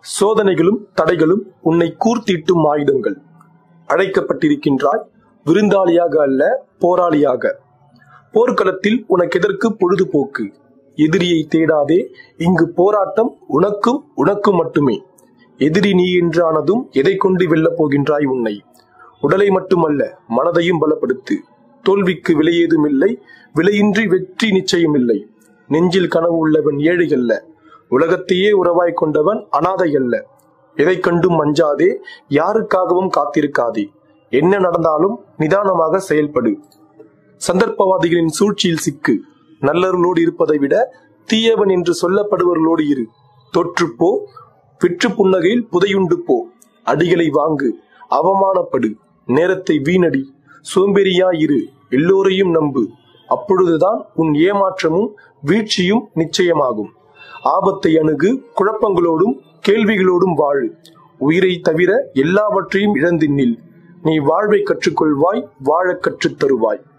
சோதனைகளும் தடைகளும் உன்னை கூர்த்திட்டும் ஆயுதங்கள் அழைக்கப்பட்டிருக்கின்றாய் விருந்தாளியாக அல்ல போராளியாக போர்க்களத்தில் உனக்கெதற்கு பொழுதுபோக்கு எதிரியை தேடாதே இங்கு போராட்டம் உனக்கும் உனக்கும் மட்டுமே எதிரி நீ என்றானதும் எதை கொண்டு வெல்லப் போகின்றாய் உன்னை உடலை மட்டுமல்ல மனதையும் பலப்படுத்து தோல்விக்கு விலையேதும் இல்லை விலையின்றி வெற்றி நிச்சயமில்லை நெஞ்சில் கனவு உள்ளவன் ஏழை அல்ல உலகத்தையே உறவாய் கொண்டவன் அனாதை அல்ல எதை கண்டும் அஞ்சாதே யாருக்காகவும் காத்திருக்காதே என்ன நடந்தாலும் நிதானமாக செயல்படு சந்தர்ப்பவாதிகளின் சூழ்ச்சியில் சிக்கு நல்லவர்களோடு இருப்பதை விட தீயவன் என்று சொல்லப்படுபவர்களோடு இரு தொற்றுப்போ விற்று புன்னகையில் புதையுண்டு போ அடிகளை வாங்கு அவமானப்படு நேரத்தை வீணடி சோம்பேறியாயிரு எல்லோரையும் நம்பு அப்பொழுதுதான் உன் ஏமாற்றமும் வீழ்ச்சியும் நிச்சயமாகும் ஆபத்தை அணுகு குழப்பங்களோடும் கேள்விகளோடும் வாழு உயிரை தவிர எல்லாவற்றையும் இழந்து நில் நீ வாழ்வை கற்றுக்கொள்வாய் வாழக் கற்றுத் தருவாய்